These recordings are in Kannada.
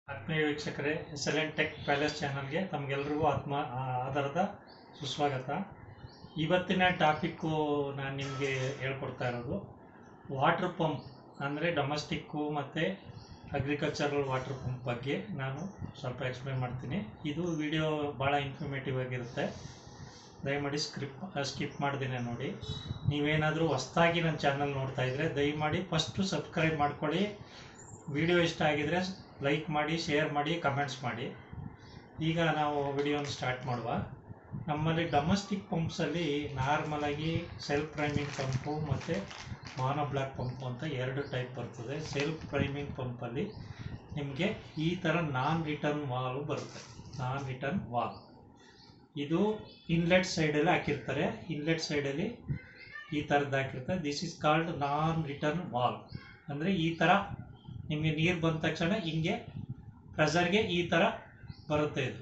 ಆತ್ಮೀಯ ವೀಕ್ಷಕರೇ ಸೆಲೆಂಟ್ ಟೆಕ್ ಪ್ಯಾಲೇಸ್ ಚಾನಲ್ಗೆ ತಮಗೆಲ್ರಿಗೂ ಆತ್ಮ ಆ- ಆಧಾರದ ಸುಸ್ವಾಗತ ಇವತ್ತಿನ ಟಾಪಿಕ್ಕು ನಾನು ನಿಮಗೆ ಹೇಳ್ಕೊಡ್ತಾ ಇರೋದು ವಾಟರ್ ಪಂಪ್ ಅಂದರೆ ಡೊಮೆಸ್ಟಿಕ್ಕು ಮತ್ತು ಅಗ್ರಿಕಲ್ಚರಲ್ ವಾಟರ್ ಪಂಪ್ ಬಗ್ಗೆ ನಾನು ಸ್ವಲ್ಪ ಎಕ್ಸ್ಪ್ಲೇನ್ ಮಾಡ್ತೀನಿ ಇದು ವಿಡಿಯೋ ಭಾಳ ಇನ್ಫಾರ್ಮೇಟಿವ್ ಆಗಿರುತ್ತೆ ದಯಮಾಡಿ ಸ್ಕ್ರಿಪ್ ಸ್ಕಿಪ್ ಮಾಡ್ದೇನೆ ನೋಡಿ ನೀವೇನಾದರೂ ಹೊಸ್ದಾಗಿ ನನ್ನ ಚಾನಲ್ ನೋಡ್ತಾ ಇದ್ದರೆ ದಯಮಾಡಿ ಫಸ್ಟು ಸಬ್ಸ್ಕ್ರೈಬ್ ಮಾಡ್ಕೊಳ್ಳಿ ವಿಡಿಯೋ ಇಷ್ಟ ಆಗಿದರೆ ಲೈಕ್ ಮಾಡಿ ಶೇರ್ ಮಾಡಿ ಕಮೆಂಟ್ಸ್ ಮಾಡಿ ಈಗ ನಾವು ವಿಡಿಯೋನ ಸ್ಟಾರ್ಟ್ ಮಾಡುವ ನಮ್ಮಲ್ಲಿ ಡೊಮೆಸ್ಟಿಕ್ ಪಂಪ್ಸಲ್ಲಿ ನಾರ್ಮಲಾಗಿ ಸೆಲ್ಫ್ ಪ್ರೈಮಿಂಗ್ ಪಂಪು ಮತ್ತು ಮಾನೋ ಬ್ಲಾಕ್ ಪಂಪು ಅಂತ ಎರಡು ಟೈಪ್ ಬರ್ತದೆ ಸೆಲ್ಫ್ ಪ್ರೈಮಿಂಗ್ ಪಂಪಲ್ಲಿ ನಿಮಗೆ ಈ ಥರ ನಾನ್ ರಿಟರ್ನ್ ವಾಲ್ವ್ ಬರುತ್ತೆ ನಾನ್ ರಿಟರ್ನ್ ವಾಲ್ ಇದು ಇನ್ಲೆಟ್ ಸೈಡಲ್ಲಿ ಹಾಕಿರ್ತಾರೆ ಇನ್ಲೆಟ್ ಸೈಡಲ್ಲಿ ಈ ಥರದ್ದು ಹಾಕಿರ್ತಾರೆ this is called non return valve ಅಂದರೆ ಈ ಥರ ನಿಮಗೆ ನೀರು ಬಂದ ತಕ್ಷಣ ಹಿಂಗೆ ಪ್ರೆಸರ್ಗೆ ಈ ಥರ ಬರುತ್ತೆ ಇದು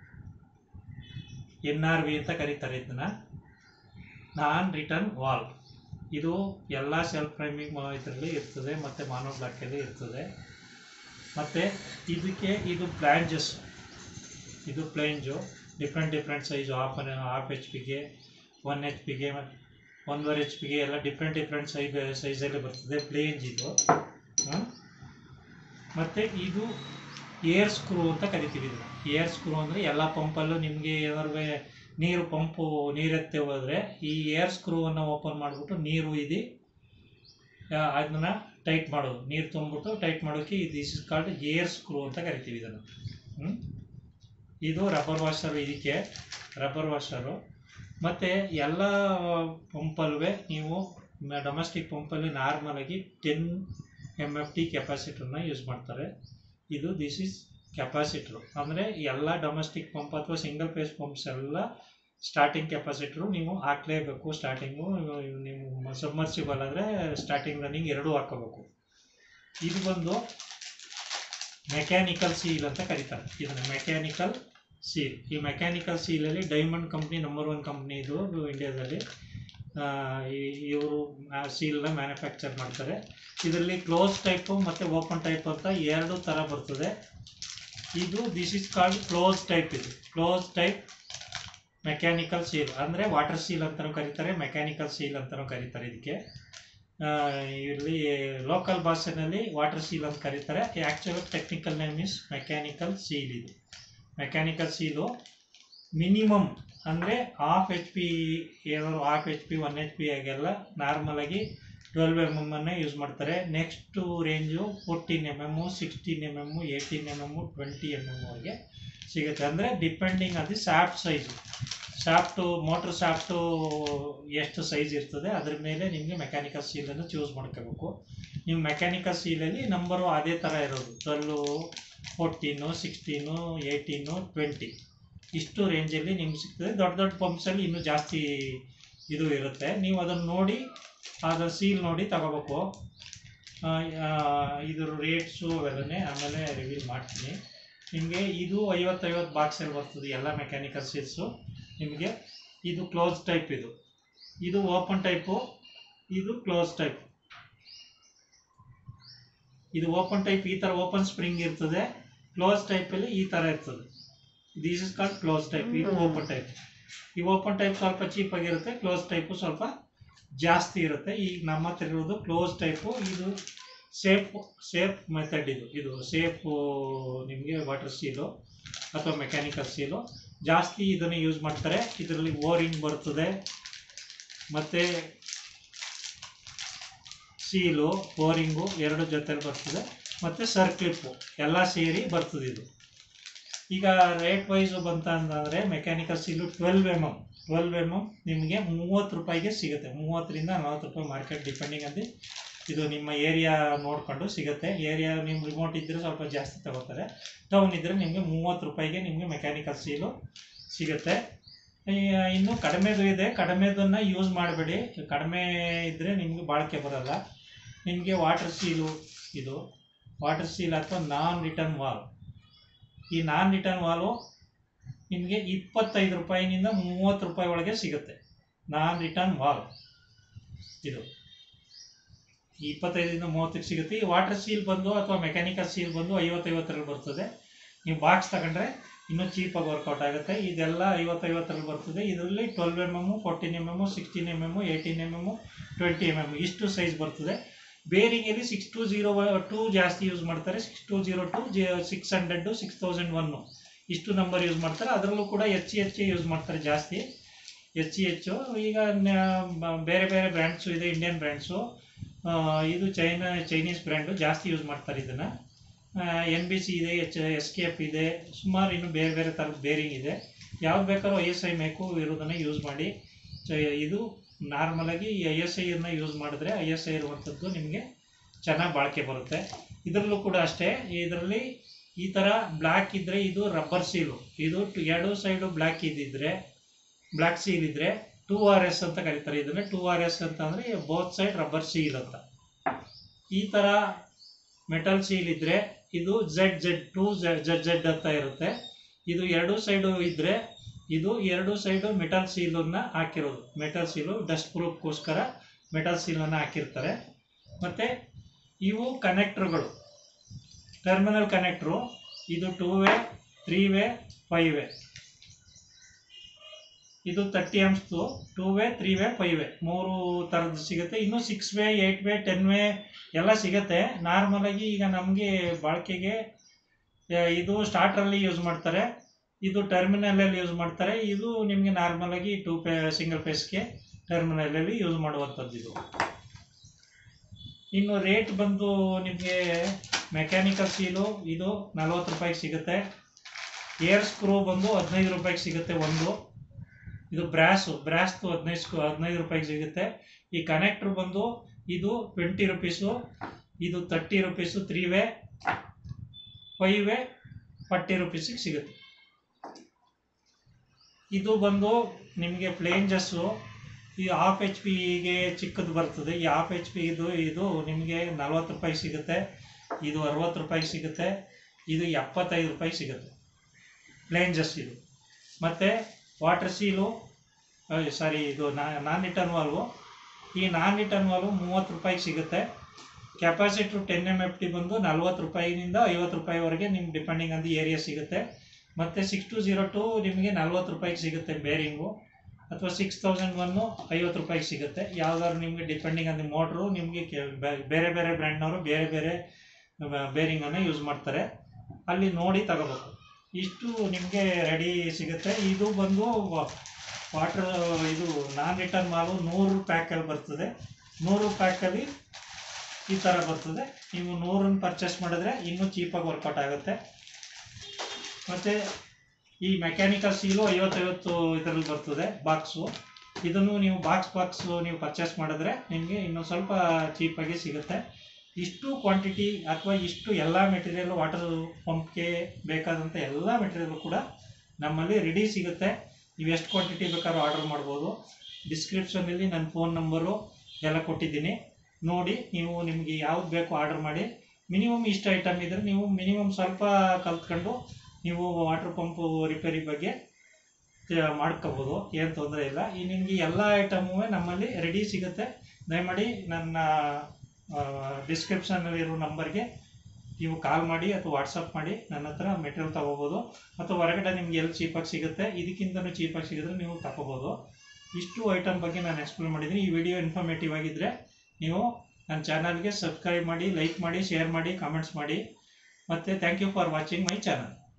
ಎನ್ ಆರ್ ವಿ ಅಂತ ಕರೀತಾರೆ ಇದನ್ನ ನಾನ್ ರಿಟರ್ನ್ ವಾಲ್ ಇದು ಎಲ್ಲ ಸೆಲ್ಫ್ ಪ್ರೈಮಿಂಗ್ ಇದರಲ್ಲಿ ಇರ್ತದೆ ಮತ್ತು ಮಾನೋ ಬ್ಲಾಕಲ್ಲಿ ಇರ್ತದೆ ಮತ್ತು ಇದಕ್ಕೆ ಇದು ಪ್ಲ್ಯಾಂಜಸ್ ಇದು flange different different size half half H ಪಿಗೆ ಒನ್ ಎಚ್ ಪಿಗೆ ಒಂದೂವರೆ ಎಚ್ ಪಿಗೆ ಎಲ್ಲ ಡಿಫ್ರೆಂಟ್ ಡಿಫ್ರೆಂಟ್ ಸೈಜ್ ಸೈಜಲ್ಲಿ ಬರ್ತದೆ ಪ್ಲೇಂಜ್ ಇದು ಹಾಂ ಮತ್ತು ಇದು ಏರ್ ಸ್ಕ್ರೂ ಅಂತ ಕರಿತೀವಿ ಇದನ್ನ ಏರ್ ಸ್ಕ್ರೂ ಅಂದರೆ ಎಲ್ಲ ಪಂಪಲ್ಲೂ ನಿಮಗೆ ಏನಾದ್ರು ನೀರು ಪಂಪು ನೀರೆತ್ತೆ ಹೋದರೆ ಈ ಏರ್ ಸ್ಕ್ರೂವನ್ನು ಓಪನ್ ಮಾಡಿಬಿಟ್ಟು ನೀರು ಇದು ಅದನ್ನ ಟೈಟ್ ಮಾಡೋದು ನೀರು ತುಂಬಿಬಿಟ್ಟು ಟೈಟ್ ಮಾಡೋಕ್ಕೆ this is called air screw ಅಂತ ಕರಿತೀವಿ ಇದನ್ನು ಹ್ಮ್? ಇದು ರಬ್ಬರ್ ವಾಷರು ಇದಕ್ಕೆ ರಬ್ಬರ್ ವಾಷರು ಮತ್ತು ಎಲ್ಲ ಪಂಪಲ್ವೇ ನೀವು ಡೊಮೆಸ್ಟಿಕ್ ಪಂಪಲ್ಲಿ ನಾರ್ಮಲಾಗಿ ಟೆನ್ ಎಮ್ ಎಫ್ ಟಿ ಕೆಪಾಸಿಟರ್ನ ಯೂಸ್ ಮಾಡ್ತಾರೆ ಇದು ದಿಸ್ ಇಸ್ ಕೆಪಾಸಿಟ್ರು ಅಂದರೆ ಎಲ್ಲ ಡೊಮೆಸ್ಟಿಕ್ ಪಂಪ್ ಅಥವಾ ಸಿಂಗಲ್ ಫೇಸ್ ಪಂಪ್ಸ್ ಎಲ್ಲ ಸ್ಟಾರ್ಟಿಂಗ್ ಕೆಪಾಸಿಟ್ರು ನೀವು ಹಾಕ್ಲೇಬೇಕು ಸ್ಟಾರ್ಟಿಂಗು ನೀವು ಸಬ್ಮರ್ಸಿಬಲ್ ಆದರೆ ಸ್ಟಾರ್ಟಿಂಗ್ ರನ್ನಿಂಗ್ ಎರಡೂ ಹಾಕೋಬೇಕು ಇದು ಬಂದು ಮೆಕ್ಯಾನಿಕಲ್ ಸೀಲ್ ಅಂತ ಕರೀತಾರೆ ಇದನ್ನು ಮೆಕ್ಯಾನಿಕಲ್ ಸೀಲ್ ಈ ಮೆಕ್ಯಾನಿಕಲ್ ಸೀಲಲ್ಲಿ diamond company number one company ಇದು ಇಂಡಿಯಾದಲ್ಲಿ ಇವರು ಸೀಲ್ನ ಮ್ಯಾನುಫ್ಯಾಕ್ಚರ್ ಮಾಡ್ತಾರೆ ಇದರಲ್ಲಿ ಕ್ಲೋಸ್ ಟೈಪು ಮತ್ತು ಓಪನ್ ಟೈಪ್ ಅಂತ ಎರಡು ಥರ ಬರ್ತದೆ ಇದು this is called close type ಇದು ಕ್ಲೋಸ್ ಟೈಪ್ ಮೆಕ್ಯಾನಿಕಲ್ ಸೀಲ್ ಅಂದರೆ ವಾಟರ್ ಸೀಲ್ ಅಂತಲೂ ಕರೀತಾರೆ ಮೆಕ್ಯಾನಿಕಲ್ ಸೀಲ್ ಅಂತಲೂ ಕರೀತಾರೆ ಇದಕ್ಕೆ ಆ, ಇಲ್ಲಿ ಲೋಕಲ್ ಭಾಷೆನಲ್ಲಿ ವಾಟರ್ ಸೀಲ್ ಅಂತ ಕರೀತಾರೆ actual technical name is mechanical seal ಇದು ಮೆಕ್ಯಾನಿಕಲ್ ಸೀಲು ಮಿನಿಮಮ್ ಅಂದರೆ ಹಾಫ್ ಎಚ್ ಪಿ ಏನಾದ್ರು half H P one H P ಆಗೆಲ್ಲ ನಾರ್ಮಲಾಗಿ ಟ್ವೆಲ್ವ್ ಎಮ್ ಎಮ್ಮನ್ನೇ ಯೂಸ್ ಮಾಡ್ತಾರೆ next range fourteen M M sixteen M M eighteen M M twenty M M ವರೆಗೆ ಸಿಗುತ್ತೆ ಅಂದರೆ ಡಿಪೆಂಡಿಂಗ್ ಅದು shaft size shaft motor shaft ಎಷ್ಟು ಸೈಜ್ ಇರ್ತದೆ ಅದ್ರ ಮೇಲೆ ನಿಮಗೆ ಮೆಕ್ಯಾನಿಕಲ್ ಸೀಲನ್ನು ಚೂಸ್ ಮಾಡ್ಕೋಬೇಕು ನೀವು ಮೆಕ್ಯಾನಿಕಲ್ ಸೀಲಲ್ಲಿ ನಂಬರು ಅದೇ ಥರ ಇರೋದು twelve fourteen sixteen eighteen twenty ಇಷ್ಟು ರೇಂಜಲ್ಲಿ ನಿಮ್ಗೆ ಸಿಗ್ತದೆ ದೊಡ್ಡ ದೊಡ್ಡ ಪಂಪ್ಸಲ್ಲಿ ಇನ್ನೂ ಜಾಸ್ತಿ ಇದು ಇರುತ್ತೆ ನೀವು ಅದನ್ನು ನೋಡಿ ಅದರ ಸೀಲ್ ನೋಡಿ ತಗೋಬೇಕು ಆ, ಆ, ಇದ್ರ ರೇಟ್ಸು ಅವೆಲ್ಲನೇ ಆಮೇಲೆ ರಿವೀಲ್ ಮಾಡ್ತೀನಿ ನಿಮಗೆ ಇದು ಐವತ್ತೈವತ್ತು ಬಾಕ್ಸಲ್ಲಿ ಬರ್ತದೆ ಎಲ್ಲ ಮೆಕ್ಯಾನಿಕಲ್ ಸೀಲ್ಸು ನಿಮಗೆ ಇದು ಕ್ಲೋಸ್ ಟೈಪ್ ಇದು ಇದು ಓಪನ್ ಟೈಪು ಇದು ಕ್ಲೋಸ್ ಟೈಪ್ ಇದು ಓಪನ್ ಟೈಪ್ ಈ ಥರ ಓಪನ್ ಸ್ಪ್ರಿಂಗ್ ಇರ್ತದೆ ಕ್ಲೋಸ್ ಟೈಪಲ್ಲಿ ಈ ಥರ ಇರ್ತದೆ this is called close type ಇದು ಓಪನ್ ಟೈಪ್ ಈ ಓಪನ್ ಟೈಪ್ ಸ್ವಲ್ಪ ಚೀಪ್ ಆಗಿರುತ್ತೆ ಕ್ಲೋಸ್ ಟೈಪು ಸ್ವಲ್ಪ ಜಾಸ್ತಿ ಇರುತ್ತೆ ಈಗ ನಮ್ಮ ಹತ್ರ ಇರೋದು ಕ್ಲೋಸ್ ಟೈಪು ಇದು ಸೇಫ್ ಸೇಫ್ ಮೆಥಡ್ ಇದು ಇದು ಸೇಫ್ ನಿಮಗೆ ವಾಟರ್ ಸೀಲು ಅಥವಾ ಮೆಕ್ಯಾನಿಕಲ್ ಸೀಲು ಜಾಸ್ತಿ ಇದನ್ನು ಯೂಸ್ ಮಾಡ್ತಾರೆ ಇದರಲ್ಲಿ ಓರಿಂಗ್ ಬರ್ತದೆ ಮತ್ತು ಸೀಲು ಓರಿಂಗು ಎರಡು ಜೊತೆಲಿ ಬರ್ತದೆ ಮತ್ತು ಸರ್ಕ್ಲಿಪ್ಪು ಎಲ್ಲ ಸೇರಿ ಬರ್ತದೆ ಇದು ಈಗ ರೇಟ್ ವೈಸು ಬಂತ ಅಂತಂದರೆ mechanical seal twelve M M twelve M M ನಿಮಗೆ ಮೂವತ್ತು ರೂಪಾಯಿಗೆ ಸಿಗುತ್ತೆ ಮೂವತ್ತರಿಂದ ನಲ್ವತ್ತು ರೂಪಾಯಿ ಮಾರ್ಕೆಟ್ ಡಿಪೆಂಡಿಂಗ್ ಅಂತ ಇದು ನಿಮ್ಮ ಏರಿಯಾ ನೋಡಿಕೊಂಡು ಸಿಗುತ್ತೆ ಏರಿಯಾ ನಿಮ್ಮ ರಿಮೋಟ್ ಇದ್ದರೆ ಸ್ವಲ್ಪ ಜಾಸ್ತಿ ತಗೋತಾರೆ ಟೌನ್ ಇದ್ದರೆ ನಿಮಗೆ ಮೂವತ್ತು ರೂಪಾಯಿಗೆ ನಿಮಗೆ ಮೆಕ್ಯಾನಿಕಲ್ ಸೀಲು ಸಿಗುತ್ತೆ ಈ- ಇನ್ನು ಕಡಿಮೆದು ಇದೆ ಕಡಿಮೆದನ್ನು ಯೂಸ್ ಮಾಡಬೇಡಿ ಕಡಿಮೆ ಇದ್ದರೆ ನಿಮಗೆ ಬಾಳಿಕೆ ಬರಲ್ಲ ನಿಮಗೆ ವಾಟರ್ ಸೀಲು ಇದು ವಾಟರ್ ಸೀಲ್ ಅಥವಾ ನಾನ್ ರಿಟರ್ನ್ ವಾಲ್ ಈ ನಾನ್ ರಿಟರ್ನ್ ವಾಲು ನಿಮಗೆ ಇಪ್ಪತ್ತೈದು ರೂಪಾಯಿನಿಂದ ಮೂವತ್ತು ರೂಪಾಯಿ ಒಳಗೆ ಸಿಗುತ್ತೆ ನಾನ್ ರಿಟರ್ನ್ ವಾಲ್ ಇದು ಇಪ್ಪತ್ತೈದರಿಂದ ಮೂವತ್ತಕ್ಕೆ ಸಿಗುತ್ತೆ ಈ ವಾಟರ್ ಸೀಲ್ ಬಂದು ಅಥವಾ ಮೆಕ್ಯಾನಿಕಲ್ ಸೀಲ್ ಬಂದು ಐವತ್ತೈವತ್ತರಲ್ಲಿ ಬರ್ತದೆ ನೀವು ಬಾಕ್ಸ್ ತಗೊಂಡ್ರೆ ಇನ್ನೂ ಚೀಪಾಗಿ ವರ್ಕೌಟ್ ಆಗುತ್ತೆ ಇದೆಲ್ಲ ಐವತ್ತೈವತ್ತರಲ್ಲಿ ಬರ್ತದೆ ಇದರಲ್ಲಿ twelve M M fourteen M M sixteen M M eighteen M M twenty M M ಇಷ್ಟು ಸೈಜ್ ಬರ್ತದೆ ಬೇರಿಂಗಲ್ಲಿ ಸಿಕ್ಸ್ ಟು ಜೀರೋ ಟೂ ಜಾಸ್ತಿ ಯೂಸ್ ಮಾಡ್ತಾರೆ six two zero two G six hundred six thousand one ಇಷ್ಟು ನಂಬರ್ ಯೂಸ್ ಮಾಡ್ತಾರೆ ಅದರಲ್ಲೂ ಕೂಡ ಹೆಚ್ಚು ಹೆಚ್ಚು ಯೂಸ್ ಮಾಡ್ತಾರೆ ಜಾಸ್ತಿ ಹೆಚ್ಚು ಹೆಚ್ಚು ಈಗ ನ- ಬೇರೆ ಬೇರೆ ಬ್ರ್ಯಾಂಡ್ಸು ಇದೆ ಇಂಡಿಯನ್ ಬ್ರ್ಯಾಂಡ್ಸು ಇದು ಚೈನಾ ಚೈನೀಸ್ ಬ್ರ್ಯಾಂಡು ಜಾಸ್ತಿ ಯೂಸ್ ಮಾಡ್ತಾರೆ ಇದನ್ನು ಎನ್ ಬಿ ಸಿ ಇದೆ ಎಚ್ ಎಸ್ ಕೆ ಎಫ್ ಇದೆ ಸುಮಾರು ಇನ್ನು ಬೇರೆ ಬೇರೆ ಥರದ ಬೇರಿಂಗ್ ಇದೆ ಯಾವ್ದು ಬೇಕಾದ್ರೂ ಐ ಎಸ್ ಐ ಮೇಕು ಇರೋದನ್ನು ಯೂಸ್ ಮಾಡಿ ಚ- ಇದು ನಾರ್ಮಲಾಗಿ ಐ ಎಸ್ ಐನ ಯೂಸ್ ಮಾಡಿದ್ರೆ ಐ ಎಸ್ ಐ ಇರುವಂಥದ್ದು ನಿಮಗೆ ಚೆನ್ನಾಗಿ ಬಾಳಿಕೆ ಬರುತ್ತೆ ಇದರಲ್ಲೂ ಕೂಡ ಅಷ್ಟೇ ಇದರಲ್ಲಿ ಈ ಥರ ಬ್ಲ್ಯಾಕ್ ಇದ್ದರೆ ಇದು ರಬ್ಬರ್ ಸೀಲು ಇದು ಟು- ಎರಡು ಸೈಡು ಬ್ಲ್ಯಾಕ್ ಇದ್ದಿದ್ರೆ ಬ್ಲ್ಯಾಕ್ ಸೀಲ್ ಇದ್ದರೆ ಟೂ ಆರ್ ಎಸ್ ಅಂತ ಕರೀತಾರೆ ಇದನ್ನು ಟೂ ಆರ್ ಎಸ್ ಅಂತ ಅಂದರೆ ಬೋತ್ ಸೈಡ್ ರಬ್ಬರ್ ಸೀಲ್ ಅಂತ ಈ ಥರ ಮೆಟಲ್ ಸೀಲ್ ಇದ್ದರೆ ಇದು Z Z two Z Z ಅಂತ ಇರುತ್ತೆ ಇದು ಎರಡು ಸೈಡು ಇದ್ದರೆ ಇದು ಎರಡು ಸೈಡು ಮೆಟಲ್ ಸೀಲನ್ನು ಹಾಕಿರೋದು ಮೆಟಲ್ ಸೀಲು ಡಸ್ಟ್ ಪ್ರೂಫ್ಗೋಸ್ಕರ ಮೆಟಲ್ ಸೀಲನ್ನು ಹಾಕಿರ್ತಾರೆ ಮತ್ತು ಇವು ಕನೆಕ್ಟ್ರುಗಳು ಟರ್ಮಿನಲ್ ಕನೆಕ್ಟ್ರು ಇದು two way three way five way ಇದು ತರ್ಟಿ ಎಮ್ಸ್ದು two way three way five way ಮೂರು ಥರದ್ದು ಸಿಗುತ್ತೆ ಇನ್ನು six way eight way ten way ಎಲ್ಲ ಸಿಗುತ್ತೆ ನಾರ್ಮಲಾಗಿ ಈಗ ನಮಗೆ ಬಾಳಿಕೆಗೆ ಆ, ಇದು ಸ್ಟಾರ್ಟ್ರಲ್ಲಿ ಯೂಸ್ ಮಾಡ್ತಾರೆ ಇದು ಟರ್ಮಿನಲಲ್ಲಿ ಯೂಸ್ ಮಾಡ್ತಾರೆ ಇದು ನಿಮಗೆ ನಾರ್ಮಲಾಗಿ ಟೂ ಪೇ ಸಿಂಗಲ್ ಪೇಸ್ಗೆ ಟರ್ಮಿನಲಲ್ಲಿ ಯೂಸ್ ಮಾಡುವಂಥದ್ದು ಇದು ಇನ್ನು ರೇಟ್ ಬಂದು ನಿಮಗೆ ಮೆಕ್ಯಾನಿಕಲ್ ಸೀಲು ಇದು ನಲ್ವತ್ತು ರೂಪಾಯಿಗೆ ಸಿಗುತ್ತೆ ಏರ್ ಸ್ಕ್ರೂ ಬಂದು ಹದಿನೈದು ರೂಪಾಯಿಗೆ ಸಿಗುತ್ತೆ ಒಂದು ಇದು ಬ್ರಾಸು ಬ್ರಾಸ್ದು ಹದಿನೈದು ಸ್ಕ್ರೂ ಹದಿನೈದು ರೂಪಾಯಿಗೆ ಸಿಗುತ್ತೆ ಈ ಕನೆಕ್ಟ್ರ್ ಬಂದು ಇದು ಟ್ವೆಂಟಿ ರುಪೀಸು ಇದು thirty rupees three way five way forty ರುಪೀಸಿಗೆ ಸಿಗುತ್ತೆ ಇದು ಬಂದು ನಿಮಗೆ ಪ್ಲೇಂಜಸ್ಸು ಈ ಹಾಫ್ ಎಚ್ ಪಿಗೆ ಚಿಕ್ಕದು ಬರ್ತದೆ ಈ ಹಾಫ್ ಎಚ್ ಪಿ ಇದು ಇದು ನಿಮಗೆ ನಲ್ವತ್ತು ರೂಪಾಯಿ ಸಿಗುತ್ತೆ ಇದು ಅರವತ್ತು ರೂಪಾಯಿಗೆ ಸಿಗುತ್ತೆ ಇದು ಎಪ್ಪತ್ತೈದು ರೂಪಾಯಿಗೆ ಸಿಗುತ್ತೆ ಪ್ಲೇಂಜಸ್ ಇದು ಮತ್ತು ವಾಟರ್ ಸೀಲು ಸಾರಿ ಇದು ನಾನ್ ರಿಟರ್ನ್ ವಾಲ್ವು ಈ ನಾನ್ ರಿಟರ್ನ್ ವಾಲ್ವು ಮೂವತ್ತು ರೂಪಾಯಿಗೆ ಸಿಗುತ್ತೆ capacitor ten M F T ಬಂದು ನಲ್ವತ್ತು ರೂಪಾಯಿನಿಂದ ಐವತ್ತು ರೂಪಾಯಿವರೆಗೆ ನಿಮ್ಗೆ ಡಿಪೆಂಡಿಂಗ್ ಆನ್ ದಿ ಏರಿಯಾ ಸಿಗುತ್ತೆ ಮತ್ತು ಸಿಕ್ಸ್ ಟು ಜೀರೋ ಟು ನಿಮಗೆ ನಲ್ವತ್ತು ರೂಪಾಯಿಗೆ ಸಿಗುತ್ತೆ ಬೇರಿಂಗು ಅಥವಾ ಸಿಕ್ಸ್ ತೌಸಂಡ್ ಒನ್ನು ಐವತ್ತು ರೂಪಾಯಿಗೆ ಸಿಗುತ್ತೆ ಯಾವ್ದಾದ್ರು ನಿಮಗೆ ಡಿಪೆಂಡಿಂಗ್ ಆನ್ ದಿ ಮೋಟ್ರು ನಿಮಗೆ ಬೇರೆ ಬೇರೆ ಬ್ರ್ಯಾಂಡ್ನವರು ಬೇರೆ ಬೇರೆ ಬೇರಿಂಗನ್ನು ಯೂಸ್ ಮಾಡ್ತಾರೆ ಅಲ್ಲಿ ನೋಡಿ ತಗೋಬೇಕು ಇಷ್ಟು ನಿಮಗೆ ರೆಡಿ ಸಿಗುತ್ತೆ ಇದು ಬಂದು ವಾಟರ್ ಇದು ನಾನ್ ರಿಟರ್ನ್ ಮಾಲು ನೂರು ಪ್ಯಾಕಲ್ಲಿ ಬರ್ತದೆ ನೂರು ಪ್ಯಾಕಲ್ಲಿ ಈ ಥರ ಬರ್ತದೆ ನೀವು ನೂರನ್ನು ಪರ್ಚೇಸ್ ಮಾಡಿದ್ರೆ ಇನ್ನೂ ಚೀಪಾಗಿ ವರ್ಕೌಟ್ ಆಗುತ್ತೆ ಮತ್ತು ಈ ಮೆಕ್ಯಾನಿಕಲ್ ಸೀಲು ಐವತ್ತೈವತ್ತು ಇದರಲ್ಲಿ ಬರ್ತದೆ ಬಾಕ್ಸು ಇದನ್ನು ನೀವು ಬಾಕ್ಸ್ ಬಾಕ್ಸು ನೀವು ಪರ್ಚೇಸ್ ಮಾಡಿದ್ರೆ ನಿಮಗೆ ಇನ್ನೂ ಸ್ವಲ್ಪ ಚೀಪಾಗಿ ಸಿಗುತ್ತೆ ಇಷ್ಟು ಕ್ವಾಂಟಿಟಿ ಅಥವಾ ಇಷ್ಟು ಎಲ್ಲ ಮೆಟೀರಿಯಲ್ ವಾಟರ್ ಪಂಪ್ಗೆ ಬೇಕಾದಂಥ ಎಲ್ಲ ಮೆಟೀರಿಯಲ್ ಕೂಡ ನಮ್ಮಲ್ಲಿ ರೆಡಿ ಸಿಗುತ್ತೆ ನೀವು ಎಷ್ಟು ಕ್ವಾಂಟಿಟಿ ಬೇಕಾದ್ರೂ ಆರ್ಡರ್ ಮಾಡ್ಬೋದು ಡಿಸ್ಕ್ರಿಪ್ಷನಲ್ಲಿ ನನ್ನ ಫೋನ್ ನಂಬರು ಎಲ್ಲ ಕೊಟ್ಟಿದ್ದೀನಿ ನೋಡಿ ನೀವು ನಿಮಗೆ ಯಾವ್ದು ಬೇಕು ಆರ್ಡರ್ ಮಾಡಿ ಮಿನಿಮಮ್ ಇಷ್ಟು ಐಟಮ್ ಇದ್ದರೆ ನೀವು ಮಿನಿಮಮ್ ಸ್ವಲ್ಪ ಕಲ್ತ್ಕೊಂಡು ನೀವು ವಾಟರ್ ಪಂಪು ರಿಪೇರಿ ಬಗ್ಗೆ ತ- ಮಾಡ್ಕೋಬೋದು ಏನು ತೊಂದರೆ ಇಲ್ಲ ಈ ನಿಮಗೆ ಎಲ್ಲ ಐಟಮು ನಮ್ಮಲ್ಲಿ ರೆಡಿ ಸಿಗುತ್ತೆ ದಯಮಾಡಿ ನನ್ನ ಡಿಸ್ಕ್ರಿಪ್ಷನಲ್ಲಿರೋ ನಂಬರ್ಗೆ ನೀವು ಕಾಲ್ ಮಾಡಿ ಅಥವಾ ವಾಟ್ಸಪ್ ಮಾಡಿ ನನ್ನ ಹತ್ರ ಮೆಟೀರಿಯಲ್ ತೊಗೋಬೋದು ಅಥವಾ ಹೊರಗಡೆ ನಿಮ್ಗೆ ಎಲ್ಲಿ ಚೀಪಾಗಿ ಸಿಗುತ್ತೆ ಇದಕ್ಕಿಂತಲೂ ಚೀಪಾಗಿ ಸಿಗಿದ್ರೆ ನೀವು ತಗೋಬೋದು ಇಷ್ಟು ಐಟಮ್ ಬಗ್ಗೆ ನಾನು ಎಕ್ಸ್ಪ್ಲೇನ್ ಮಾಡಿದ್ದೀನಿ ಈ ವಿಡಿಯೋ ಇನ್ಫಾರ್ಮೇಟಿವ್ ಆಗಿದ್ದರೆ ನೀವು ನನ್ನ ಚಾನಲ್ಗೆ ಸಬ್ಸ್ಕ್ರೈಬ್ ಮಾಡಿ ಲೈಕ್ ಮಾಡಿ ಶೇರ್ ಮಾಡಿ ಕಾಮೆಂಟ್ಸ್ ಮಾಡಿ ಮತ್ತು thank you for watching my channel